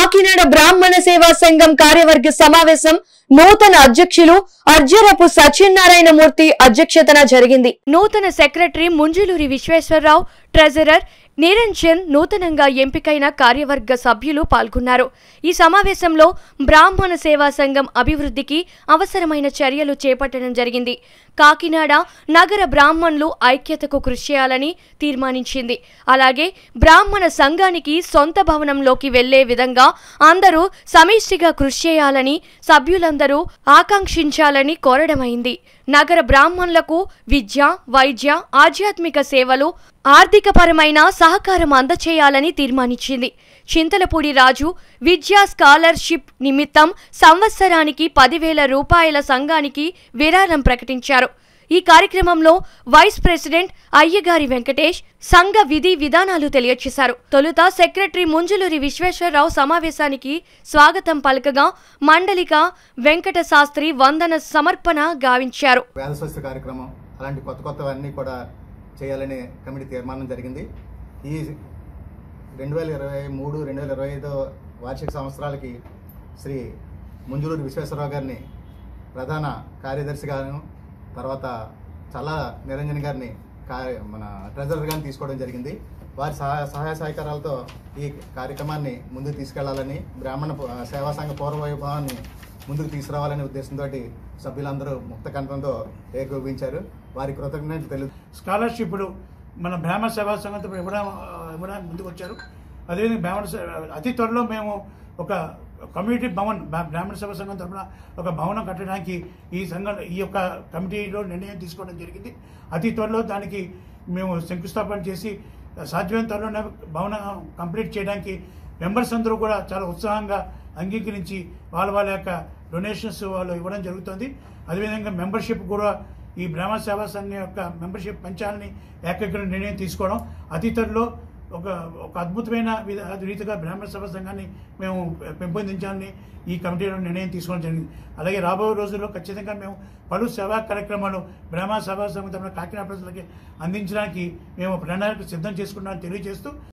కాకినాడ బ్రాహ్మణ సేవా సంఘం కార్యవర్గ సమావేశం నూతన అధ్యక్షులు అర్జరపు సత్యనారాయణ మూర్తి అధ్యక్షతన జరిగింది నూతన సెక్రటరీ ముంజులూరి విశ్వేశ్వరరావు ట్రెజరర్ నిరంజన్ నూతనంగా ఎంపికైన కార్యవర్గ సభ్యులు పాల్గొన్నారు ఈ సమావేశంలో బ్రాహ్మణ సేవా సంఘం అభివృద్ధికి అవసరమైన చర్యలు చేపట్టడం జరిగింది కాకినాడ నగర బ్రాహ్మణులు ఐక్యతకు కృషి చేయాలని తీర్మానించింది అలాగే బ్రాహ్మణ సంఘానికి సొంత భవనంలోకి వెళ్లే విధంగా అందరూ సమిష్టిగా కృషి చేయాలని సభ్యులందరూ ఆకాంక్షించాలని కోరడమైంది నగర బ్రాహ్మణులకు విద్య వైద్య ఆధ్యాత్మిక సేవలు ఆర్థికపరమైన సహకారం అందచేయాలని తీర్మానించింది చింతలపూడి రాజు విద్యా స్కాలర్షిప్ నిమిత్తం సంవత్సరానికి పదివేల రూపాయల సంఘానికి విరాళం ప్రకటించారు ఈ కార్యక్రమంలో వైస్ ప్రెసిడెంట్ అయ్యగారి వెంకటేష్ సంఘ విధి విధానాలు తెలియజేశారు తొలుత సెక్రటరీ ముంజులూరి విశ్వేశ్వరరావు సమావేశానికి స్వాగతం పలకగా మండలిక వెంకట శాస్త్రి వందన సమర్పణ గావించారు వేద స్వస్థ కార్యక్రమం అలాంటి కొత్త కొత్తవన్నీ కూడా చేయాలనే కమిటీ తీర్మానం జరిగింది ఈ రెండు వేల ఇరవై మూడు రెండు వేల ఇరవై ఐదో వార్షిక సంవత్సరాలకి శ్రీ ముంజులూరి విశ్వేశ్వరరావు గారిని ప్రధాన కార్యదర్శిగాను తర్వాత చల్ల నిరంజన్ గారిని కార్య మన ట్రెజరర్ గారిని తీసుకోవడం జరిగింది వారి సహాయ సహాయ సహకారాలతో ఈ కార్యక్రమాన్ని ముందుకు తీసుకెళ్లాలని బ్రాహ్మణ పు- సేవా సంఘ పూర్వ వైభవాన్ని ముందుకు తీసుకురావాలనే ఉద్దేశంతో సభ్యులందరూ ముక్త కంఠంతో ఏకోపించారు వారి కృతజ్ఞతలు తెలుగు స్కాలర్షిప్లు మన బ్రాహ్మణ సేవా సంఘంతో ఇవ్వడం ఇవ్వడానికి ముందుకు వచ్చారు అదేవిధంగా బ్రాహ్మణ సే- అతి త్వరలో మేము ఒక కమ్యూనిటీ భవన్ బ్రా- బ్రాహ్మణ సేవా సంఘం తరఫున ఒక భవనం కట్టడానికి ఈ సంఘం ఈ యొక్క కమిటీలో నిర్ణయం తీసుకోవడం జరిగింది అతి త్వరలో దానికి మేము శంకుస్థాపన చేసి సాధ్యమైన త్వరలోనే భవనం కంప్లీట్ చేయడానికి మెంబర్స్ అందరూ కూడా చాలా ఉత్సాహంగా అంగీకరించి వాళ్ళ వాళ్ళ యొక్క డొనేషన్స్ వాళ్ళు ఇవ్వడం జరుగుతుంది అదేవిధంగా మెంబర్షిప్ కూడా ఈ బ్రాహ్మణ సేవా సంఘం యొక్క మెంబర్షిప్ పెంచాలని ఏకగ్ర నిర్ణయం తీసుకోవడం అతి త్వరలో ఒక ఒక అద్భుతమైన విధ రీతిగా బ్రాహ్మణ సేవా సంఘాన్ని మేము పెంపొందించాలని ఈ కమిటీలో నిర్ణయం తీసుకోవడం జరిగింది అలాగే రాబోయే రోజుల్లో ఖచ్చితంగా మేము పలు సేవా కార్యక్రమాలు బ్రాహ్మణ సేవా సంఘం తరపున కాకినాడ ప్రజలకి అందించడానికి మేము ప్రణాళిక సిద్ధం చేసుకున్నామని తెలియజేస్తూ